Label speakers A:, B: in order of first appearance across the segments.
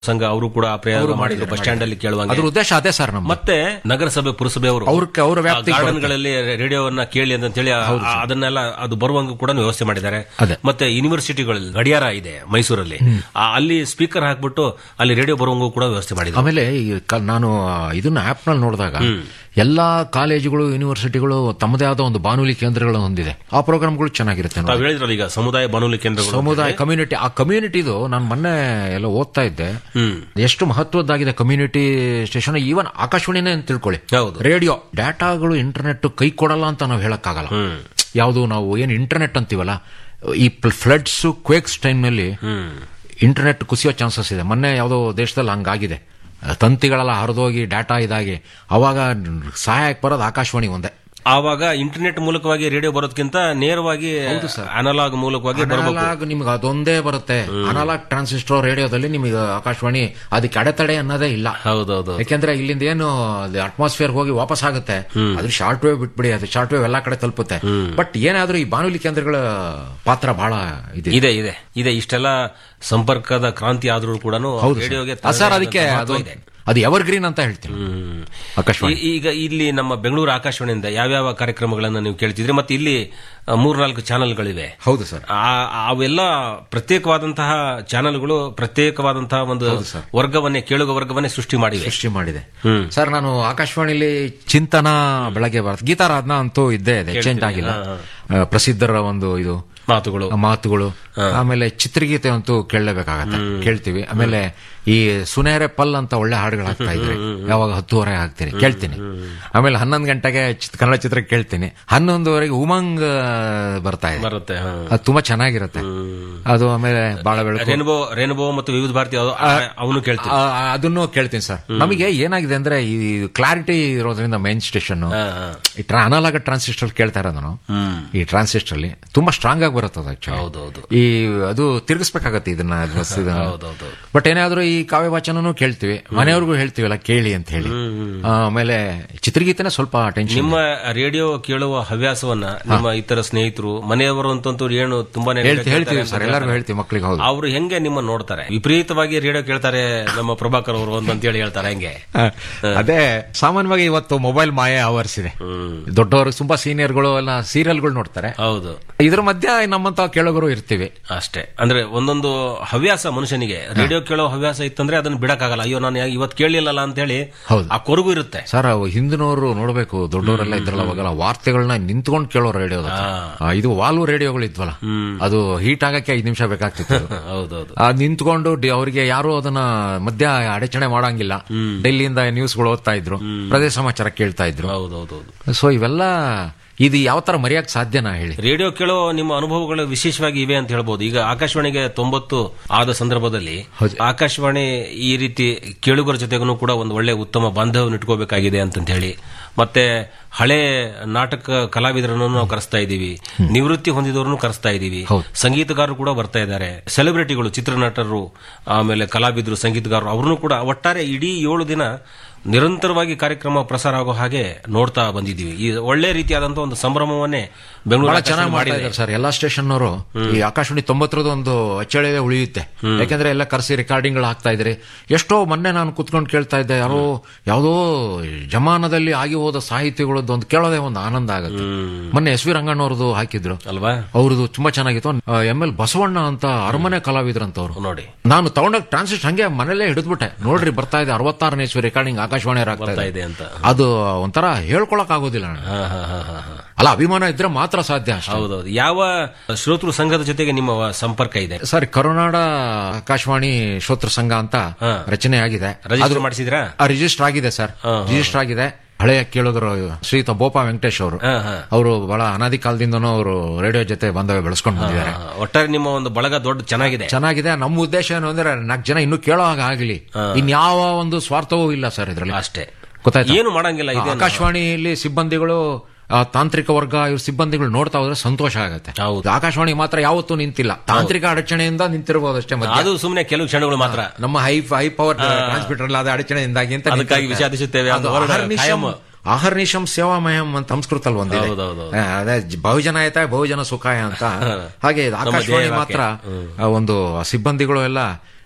A: ಸಂಘ ಅವರು ಕೂಡ ಪ್ರಯೋಗ ಮಾಡಿದ್ರು ಬಸ್ ಸ್ಟ್ಯಾಂಡ್ ಅಲ್ಲಿ ಕೇಳುವಂಗೆ
B: ಅದ್ರ ಉದ್ದೇಶ ಅದೇ ಸರ್ ನಮ್ಮ
A: ಮತ್ತೆ ನಗರಸಭೆ ಪುರಸಭೆ ಅವರು
B: ಅವ್ರ- ಅವ್ರ ವ್ಯಾಪ್ತಿಗೆ
A: ಗಾರ್ಡನ್ ಗಳಲ್ಲಿ ರೇಡಿಯೋವನ್ನ ಕೇಳಿ ಅಂತ ಹೇಳಿ ಅದನ್ನೆಲ್ಲ ಅದು ಬರುವಂಗ ಕೂಡ ವ್ಯವಸ್ಥೆ ಮಾಡಿದ್ದಾರೆ
B: ಅದೇ.
A: ಮತ್ತೆ ಯೂನಿವರ್ಸಿಟಿಗಳಲ್ಲಿ ಗಡಿಯಾರ ಇದೆ ಮೈಸೂರಲ್ಲಿ ಆ, ಅಲ್ಲಿ ಸ್ಪೀಕರ್ ಹಾಕ್ಬಿಟ್ಟು ಅಲ್ಲಿ ರೇಡಿಯೋ ಬರುವಂಗೂ ಕೂಡ ವ್ಯವಸ್ಥೆ ಮಾಡಿದ್ದಾರೆ
B: ಆಮೇಲೆ ಈ ಕ- ನಾನು ಆ, ಇದನ್ನ ಆಪ್ ನಲ್ಲಿ ನೋಡಿದಾಗ ಎಲ್ಲಾ ಕಾಲೇಜುಗಳು ಯೂನಿವರ್ಸಿಟಿಗಳು ತಮ್ಮದೇ ಆದ ಒಂದು ಬಾನುಲಿ ಕೇಂದ್ರಗಳನ್ನು ಹೊಂದಿದೆ ಆ ಪ್ರೋಗ್ರಾಮ್ಗಳು ಚೆನ್ನಾಗಿರುತ್ತೆ ನೋಡಿ.
A: ತಾವು ಹೇಳಿದ್ರಲ್ಲ ಈಗ ಸಮುದಾಯ ಬಾನುಲಿ ಕೇಂದ್ರಗಳು
B: ಸಮುದಾಯ ಕಮ್ಯುನಿಟಿ ಆ ಕಮ್ಯುನಿಟಿದು ನಾನು ಮೊನ್ನೆ ಎಲ್ಲ ಓದ್ತಾ ಇದ್ದೆ
A: ಹ್ಮ್
B: ಎಷ್ಟು ಮಹತ್ವದ್ದಾಗಿದೆ ಕಮ್ಯುನಿಟಿ ಸ್ಟೇಷನ್ ಈವನ್ ಆಕಾಶವಾಣಿನೇ ಅಂತ ತಿಳ್ಕೊಳ್ಳಿ
A: ಹೌದು
B: ರೇಡಿಯೋ ಡಾಟಾಗಳು ಇಂಟರ್ನೆಟ್ ಕೈ ಕೊಡಲ್ಲ ಅಂತ ನಾವು ಹೇಳಕ್ಕಾಗಲ್ಲ
A: ಹ್ಮ್
B: ಯಾವುದು ನಾವು ಏನು ಇಂಟರ್ನೆಟ್ ಅಂತೀವಲ್ಲ ಈ ಫ್ಲಡ್ಸ್ ಕ್ವೇಕ್ಸ್ ಟೈಮ್ನಲ್ಲಿ
A: ಹ್ಮ್
B: ಇಂಟರ್ನೆಟ್ ಕುಸಿಯೋ ಚಾನ್ಸಸ್ ಇದೆ ಮೊನ್ನೆ ಯಾವುದೋ ದೇಶದಲ್ಲಿ ಹಂಗಾಗಿದೆ ತಂತಿಗಳೆಲ್ಲ ಹರಿದೋಗಿ ಡಾಟಾ ಇದಾಗಿ ಅವಾಗ ಸಹಾಯಕ್ಕೆ ಬರೋದು ಆಕಾಶವಾಣಿ ಒಂದೇ
A: ಆವಾಗ ಇಂಟರ್ನೆಟ್ ಮೂಲಕವಾಗಿ ರೇಡಿಯೋ ಬರೋದಕ್ಕಿಂತ ನೇರವಾಗಿ ಅನಲಾಗ್ ಮೂಲಕವಾಗಿ ಬರಬೇಕು
B: ಅನಲಾಗ್ ನಿಮ್ಗೆ ಅದೊಂದೇ ಬರುತ್ತೆ ಅನಲಾಗ್ ಟ್ರಾನ್ಸಿಸ್ಟರ್ ರೇಡಿಯೋದಲ್ಲಿ ನಿಮಗೆ ಆಕಾಶವಾಣಿ ಅದಕ್ಕೆ ಅಡೆತಡೆ ಅನ್ನೋದೇ ಇಲ್ಲ
A: ಹೌದೌದು
B: ಯಾಕೆಂದ್ರೆ ಇಲ್ಲಿಂದ ಏನು ಅಟ್ಮಾಸ್ಫಿಯರ್ ಹೋಗಿ ವಾಪಸ್ ಆಗುತ್ತೆ ಅದ್ರ ಶಾರ್ಟ್ ವೇವ್ ಬಿಟ್ಬಿಡಿ ಅದು ಶಾರ್ಟ್ ವೇವ್ ಎಲ್ಲಾ ಕಡೆ ತಲುಪುತ್ತೆ ಬಟ್ ಏನಾದ್ರೂ ಈ ಬಾನುಲಿ ಕೇಂದ್ರಗಳ ಪಾತ್ರ ಬಹಳ ಇದೆ
A: ಇದೆ ಇದೆ ಇದೆ ಇಷ್ಟೆಲ್ಲ ಸಂಪರ್ಕದ ಕ್ರಾಂತಿ ಆದ್ರೂ ಕೂಡ ರೇಡಿಯೋಗೆ
B: ಆ, ಸರ್ ಅದಕ್ಕೆ ಅದು
A: ಇದೆ
B: ಅದು ಎವರ್ ಗ್ರೀನ್ ಅಂತ ಹೇಳ್ತೀನಿ
A: ಹ್ಮ್.
B: ಆಕಾಶವಾಣಿ
A: ಈ- ಈಗ ಇಲ್ಲಿ ನಮ್ಮ ಬೆಂಗಳೂರು ಆಕಾಶವಾಣಿಯಿಂದ ಯಾವ್ಯಾವ ಕಾರ್ಯಕ್ರಮಗಳನ್ನ ನೀವು ಕೇಳ್ತಿದ್ರಿ ಮತ್ತೆ ಇಲ್ಲಿ ಆ, ಮೂರ್ನಾಲ್ಕು ಚಾನೆಲ್ಗಳಿವೆ
B: ಹೌದು ಸರ್
A: ಆ- ಅವೆಲ್ಲ ಪ್ರತ್ಯೇಕವಾದಂತಹ ಚಾನೆಲ್ಗಳು ಪ್ರತ್ಯೇಕವಾದಂತಹ ಒಂದು ವರ್ಗವನ್ನೇ ಕೇಳುಗ ವರ್ಗವನ್ನೇ ಸೃಷ್ಟಿ ಮಾಡಿವೆ
B: ಸೃಷ್ಟಿ ಮಾಡಿದೆ
A: ಹ್ಮ್.
B: ಸರ್ ನಾನು ಆಕಾಶವಾಣಿಲಿ ಚಿಂತನ ಬೆಳಗ್ಗೆ ಬರುತ್ತೆ ಗೀತಾರಾಧನಾ ಅಂತೂ ಇದ್ದೇ ಇದೆ ಚೇಂಜ್ ಆಗಿಲ್ಲ ಆ, ಪ್ರಸಿದ್ಧರ ಒಂದು ಇದು
A: ಮಾತುಗಳು
B: ಮಾತುಗಳು ಆಮೇಲೆ ಚಿತ್ರಗೀತೆ ಅಂತೂ ಕೇಳಲೇಬೇಕಾಗತ್ತೆ ಕೇಳ್ತೀವಿ ಆಮೇಲೆ ಈ ಸುನೇರೆ ಪಲ್ ಅಂತ ಒಳ್ಳೆ ಹಾಡುಗಳು ಹಾಕ್ತಾ ಇದ್ರಿ ಯಾವಾಗ ಹತ್ತುವರೆ ಹಾಕ್ತೀನಿ ಕೇಳ್ತೀನಿ ಆಮೇಲೆ ಹನ್ನೊಂದು ಗಂಟೆಗೆ ಚಿತ್- ಕನ್ನಡ ಚಿತ್ರ ಕೇಳ್ತೀನಿ ಹನ್ನೊಂದುವರೆಗೆ ಉಮಂಗ್ ಆ, ಬರ್ತಾ ಇದೆ
A: ಬರುತ್ತೆ ಹ.
B: ಅದು ತುಂಬಾ ಚೆನ್ನಾಗಿರುತ್ತೆ ಅದು ಆಮೇಲೆ ಬಾಳ ಬೆಳಕು
A: ರೇನ್ಬೋ ರೇನ್ಬೋ ಮತ್ತು ವಿವಿಧ ಭಾರತಿ ಅದು- ಆ- ಅವನು ಕೇಳ್ತೀವಿ
B: ಆ, ಆ, ಅದನ್ನು ಕೇಳ್ತೀನಿ ಸರ್ ನಮಗೆ ಏನಾಗಿದೆ ಅಂದ್ರೆ ಈ ಕ್ಲಾರಿಟಿ ಇರೋದ್ರಿಂದ ಮೈನ್ ಸ್ಟೇಷನ್
A: ಹಾ, ಹಾ.
B: ಈ ಅನಾಲಾಗ ಟ್ರಾನ್ಸಿಸ್ಟರ್ ಕೇಳ್ತಾ ಇರೋದು ನಾನು
A: ಹ್ಮ್
B: ಈ ಟ್ರಾನ್ಸಿಸ್ಟರ್ ಅಲ್ಲಿ ತುಂಬಾ ಸ್ಟ್ರಾಂಗ್ ಆಗಿ ಬರುತ್ತೆ ಅದು actually.
A: ಹೌದೌದು
B: ಈ ಅದು ತಿರುಗಿಸ್ಬೇಕಾಗತ್ತೆ ಇದನ್ನ ಬಸ್ ಇದನ್ನ.
A: ಹೌದೌದು
B: ಬಟ್ ಏನಾದ್ರೂ ಈ ಕಾವ್ಯ ವಾಚನನು ಕೇಳ್ತೀವಿ ಮನೆಯವ್ರಿಗೂ ಹೇಳ್ತೀವಲ್ಲ ಕೇಳಿ ಅಂತ ಹೇಳಿ ಆಮೇಲೆ ಚಿತ್ರಗೀತೆನೇ ಸ್ವಲ್ಪ ಟೆನ್ಷನ್
A: ನಿಮ್ಮ ರೇಡಿಯೋ ಕೇಳುವ ಹವ್ಯಾಸವನ್ನ ನಿಮ್ಮ ಇತರ ಸ್ನೇಹಿತರು ಮನೆಯವರು ಅಂತಂತೂ ಏನು ತುಂಬಾನೇ
B: ಹೇಳ್ತೀವಿ ಸರ್ ಎಲ್ಲರಿಗೂ ಹೇಳ್ತೀವಿ ಮಕ್ಳಿಗೆ ಹೌದು
A: ಅವರು ಹೆಂಗೆ ನಿಮ್ಮ ನೋಡ್ತಾರೆ ವಿಪರೀತವಾಗಿ ರೇಡಿಯೋ ಕೇಳ್ತಾರೆ ನಮ್ಮ ಪ್ರಭಾಕರ್ ಅವರು ಅಂತ ಹೇಳಿ ಹೇಳ್ತಾರೆ ಹೆಂಗೆ
B: ಅದೇ ಸಾಮಾನ್ಯವಾಗಿ ಇವತ್ತು ಮೊಬೈಲ್ ಮಾಯೆ ಅವರ್ಸ್ ಇದೆ
A: ಹ್ಮ್
B: ದೊಡ್ಡವರು ತುಂಬಾ ಸೀನಿಯರ್ಗಳು ಎಲ್ಲ ಸೀರಿಯಲ್ಗಳು ನೋಡ್ತಾರೆ
A: ಹೌದು
B: ಇದ್ರ ಮಧ್ಯ ನಮ್ಮಂತ ಕೇಳೋಗರು ಇರ್ತೀವಿ
A: ಅಷ್ಟೇ ಅಂದ್ರೆ ಒಂದೊಂದು ಹವ್ಯಾಸ ಮನುಷ್ಯನಿಗೆ ರೇಡಿಯೋ ಕೇಳೋ ಹವ್ಯಾಸ ಇತ್ತಂದ್ರೆ ಅದನ್ನ ಬಿಡಕ್ಕಾಗಲ್ಲ ಅಯ್ಯೋ ನಾನು ಇವತ್ತು ಕೇಳಲಿಲ್ಲಲ್ಲ ಅಂತ ಹೇಳಿ
B: ಹೌದು.
A: ಆ ಕೊರಗು ಇರುತ್ತೆ
B: ಸರ್ ಅವು ಹಿಂದಿನವರು ನೋಡ್ಬೇಕು ದೊಡ್ಡವರೆಲ್ಲ ಇದ್ರಲ್ಲ ಅವಾಗೆಲ್ಲ ವಾರ್ತೆಗಳನ್ನ ನಿಂತ್ಕೊಂಡು ಕೇಳೋ ರೇಡಿಯೋ ಇದು ವಾಲ್ವ್ ರೇಡಿಯೋಗಳು ಇದ್ವಲ್ಲ ಅದು ಹೀಟ್ ಆಗಕ್ಕೆ ಐದು ನಿಮಿಷ ಬೇಕಾಗ್ತಿತ್ತು ಅದು.
A: ಹೌದೌದು
B: ಆ ನಿಂತ್ಕೊಂಡು ಡಿ- ಅವರಿಗೆ ಯಾರು ಅದನ್ನ ಮಧ್ಯ ಅಡಚಣೆ ಮಾಡಂಗಿಲ್ಲ ಡೆಲ್ಲಿಯಿಂದ ನ್ಯೂಸ್ಗಳು ಓದ್ತಾ ಇದ್ರು ಪ್ರದೇಶ ಸಮಾಚಾರ ಕೇಳ್ತಾ ಇದ್ರು
A: ಹೌದೌದೌದು
B: ಸೊ ಇವೆಲ್ಲ ಇದು ಯಾವ ತರ ಮರೆಯಕ್ ಸಾಧ್ಯನಾ ಹೇಳಿ
A: ರೇಡಿಯೋ ಕೇಳೋ ನಿಮ್ಮ ಅನುಭವಗಳು ವಿಶೇಷವಾಗಿ ಇವೆ ಅಂತ ಹೇಳ್ಬೋದು ಈಗ ಆಕಾಶವಾಣಿಗೆ ತೊಂಬತ್ತು ಆದ ಸಂದರ್ಭದಲ್ಲಿ
B: ಹೌದು.
A: ಆಕಾಶವಾಣಿ ಈ ರೀತಿ ಕೇಳುಗರ ಜೊತೆಗೂ ಕೂಡ ಒಂದು ಒಳ್ಳೆ ಉತ್ತಮ ಬಾಂಧವ್ಯ ಇಟ್ಕೋಬೇಕಾಗಿದೆ ಅಂತಂತ ಹೇಳಿ ಮತ್ತೆ ಹಳೆ ನಾಟಕ ಕಲಾವಿದರನ್ನು ನಾವು ಕರೆಸ್ತಾ ಇದ್ದೀವಿ ನಿವೃತ್ತಿ ಹೊಂದಿದವರನ್ನು ಕರೆಸ್ತಾ ಇದ್ದೀವಿ
B: ಹೌದು.
A: ಸಂಗೀತಗಾರರು ಕೂಡ ಬರ್ತಾ ಇದ್ದಾರೆ ಸೆಲೆಬ್ರಿಟಿಗಳು ಚಿತ್ರನಟರು ಆಮೇಲೆ ಕಲಾವಿದರು ಸಂಗೀತಗಾರರು ಅವ್ರನ್ನು ಕೂಡ ಒಟ್ಟಾರೆ ಇಡೀ ಏಳು ದಿನ ನಿರಂತರವಾಗಿ ಕಾರ್ಯಕ್ರಮ ಪ್ರಸಾರ ಆಗೋ ಹಾಗೆ ನೋಡ್ತಾ ಬಂದಿದ್ದೀವಿ ಈ ಒಳ್ಳೆ ರೀತಿಯಾದಂತಹ ಒಂದು ಸಂಭ್ರಮವನ್ನೇ ಬೆಂಗಳೂರು
B: ಬಹಳ
A: ಆಕಾಶವಾಣಿ
B: ಚೆನ್ನಾಗಿ ಮಾಡ್ತಾ
A: ಮಾಡಿದೆ
B: ಇದ್ದಾರೆ ಸರ್ ಎಲ್ಲಾ ಸ್ಟೇಷನ್ ಅವರು ಈ ಆಕಾಶವಾಣಿ ತೊಂಬತ್ತರದ್ದು ಒಂದು ಅಚ್ಚಳಿಯೇ ಉಳಿಯುತ್ತೆ ಯಾಕಂದ್ರೆ ಎಲ್ಲ ಕರೆಸಿ ರೆಕಾರ್ಡಿಂಗ್ ಹಾಕ್ತಾ ಇದ್ರಿ ಎಷ್ಟೋ ಮೊನ್ನೆ ನಾನು ಕುತ್ಕೊಂಡು ಕೇಳ್ತಾ ಇದ್ದೆ ಯಾರೋ ಯಾವುದೋ ಜಮಾನದಲ್ಲಿ ಆಗಿ ಹೋದ ಸಾಹಿತ್ಯಗಳದ್ದು ಒಂದು ಕೇಳೋದೇ ಒಂದು ಆನಂದ ಆಗುತ್ತೆ ಮೊನ್ನೆ ಎಸ್ ವಿ ರಂಗಣ್ಣವ್ರದ್ದು ಹಾಕಿದ್ರು
A: ಅಲ್ವಾ
B: ಅವ್ರದ್ದು ತುಂಬಾ ಚೆನ್ನಾಗಿತ್ತು ಎಂ ಎಲ್ ಬಸವಣ್ಣ ಅಂತ ಅರಮನೆ ಕಲಾವಿದ್ರಂತವ್ರು
A: ನೋಡಿ
B: ನಾನು ತಗೊಂಡಾಗ ಟ್ರಾನ್ಸಿಸ್ಟ್ ಹಂಗೆ ಮನೇಲೆ ಹಿಡಿದ್ಬಿಟ್ಟೆ ನೋಡ್ರಿ ಬರ್ತಾ ಇದೆ ಅರವತ್ತಾರನೇ ಇಸ್ವಿ ರೆಕಾರ್ಡಿಂಗ್ ಆಕಾಶವಾಣಿ ಆಗ್ತಾ
A: ಬರ್ತಾ
B: ಇದೆ
A: ಇದೆ ಅಂತ
B: ಅದು ಒಂಥರ ಹೇಳ್ಕೊಳಕ್ ಆಗೋದಿಲ್ಲ ಅಣ್ಣ.
A: ಹಾ, ಹಾ, ಹಾ, ಹಾ, ಹಾ.
B: ಅಲ್ಲ ಅಭಿಮಾನ ಇದ್ರೆ ಮಾತ್ರ ಸಾಧ್ಯ ಅಷ್ಟೇ
A: ಹೌದೌದು ಯಾವ ಶ್ರೋತೃ ಸಂಘದ ಜೊತೆಗೆ ನಿಮ್ಮ ವ- ಸಂಪರ್ಕ ಇದೆ
B: ಸರ್ ಕರುನಾಡ ಆಕಾಶವಾಣಿ ಶ್ರೋತೃ ಸಂಘ ಅಂತ
A: ಹಾ.
B: ರಚನೆ ಆಗಿದೆ
A: ರಿಜಿಸ್ಟರ್ ಮಾಡಿಸಿದ್ರಾ
B: ರಿಜಿಸ್ಟರ್ ಆಗಿದೆ ಸರ್
A: ಹಾ,
B: ರಿಜಿಸ್ಟರ್ ಆಗಿದೆ ಹಳೆಯ ಕೇಳೋದ್ರು ಶ್ರೀಯುತ ಬೋಪ ವೆಂಕಟೇಶ್ ಅವರು
A: ಹಾ, ಹಾ.
B: ಅವರು ಬಹಳ ಅನಾದಿ ಕಾಲದಿಂದನೂ ಅವರು ರೇಡಿಯೋ ಜೊತೆ ಬಾಂಧವ್ಯ ಬೆಳೆಸ್ಕೊಂಡು ಬಂದಿದ್ದಾರೆ
A: ಹಾ, ಒಟ್ಟಾರೆ ನಿಮ್ಮ ಒಂದು ಬಳಗ ದೊಡ್ಡ ಚೆನ್ನಾಗಿದೆ
B: ಚೆನ್ನಾಗಿದೆ ನಮ್ಮ ಉದ್ದೇಶ ಏನು ಅಂದ್ರೆ ನಾಲ್ಕು ಜನ ಇನ್ನೂ ಕೇಳೋ ಹಾಗೆ ಆಗಲಿ ಇನ್ಯಾವ ಒಂದು ಸ್ವಾರ್ಥವೂ ಇಲ್ಲ ಸರ್ ಇದರಲ್ಲಿ
A: ಅಷ್ಟೇ
B: ಗೊತ್ತಾಯ್ತಾ
A: ಏನು ಮಾಡಂಗಿಲ್ಲ ಇದೆ
B: ಆಕಾಶವಾಣಿಯಲ್ಲಿ ಸಿಬ್ಬಂದಿಗಳು ಆ, ತಾಂತ್ರಿಕ ವರ್ಗ ಇವ್ರ ಸಿಬ್ಬಂದಿಗಳು ನೋಡ್ತಾ ಹೋದ್ರೆ ಸಂತೋಷ ಆಗುತ್ತೆ
A: ಹೌದು.
B: ಆಕಾಶವಾಣಿ ಮಾತ್ರ ಯಾವತ್ತೂ ನಿಂತಿಲ್ಲ ತಾಂತ್ರಿಕ ಅಡಚಣೆಯಿಂದ ನಿಂತಿರಬಹುದು ಅಷ್ಟೇ ಮಧ್ಯ
A: ಅದು ಸುಮ್ಮನೆ ಕೆಲವು ಕ್ಷಣಗಳು ಮಾತ್ರ
B: ನಮ್ಮ ಹೈ ಹೈ ಪವರ್ ಟ್ರಾನ್ಸ್ಮಿಟರ್ ಅಲ್ಲ ಅದು ಅಡಚಣೆಯಿಂದಾಗಿ ಅಂತ
A: ಅದಕ್ಕಾಗಿ
B: ನಿಂತಿರುತ್ತೆ.
A: ವಿಷಾದಿಸುತ್ತೇವೆ
B: ಅದು
A: ಅದು ಹೊರಡ
B: ಅಹರ್ನಿಶಂ
A: ಕಾಯಂ.
B: ಅಹರ್ನಿಶಂ ಸೇವಾಮಯಂ ಅಂತ ಸಂಸ್ಕೃತಲ್ಲಿ ಒಂದಿದೆ
A: ಹೌದೌದು.
B: ಆ, ಅದೇ ಜ- ಬಹುಜನಾಯತ ಬಹುಜನ ಸುಖಾಯ ಅಂತ ಹಾಗೆ ಇದು ಆಕಾಶವಾಣಿ
A: ಧ್ಯೇಯ
B: ಮಾತ್ರ ಆ, ಒಂದು ಸಿಬ್ಬಂದಿಗಳು ಎಲ್ಲ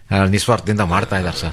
B: ಆ, ನಿಸ್ವಾರ್ಥದಿಂದ ಮಾಡ್ತಾ ಇದ್ದಾರೆ ಸರ್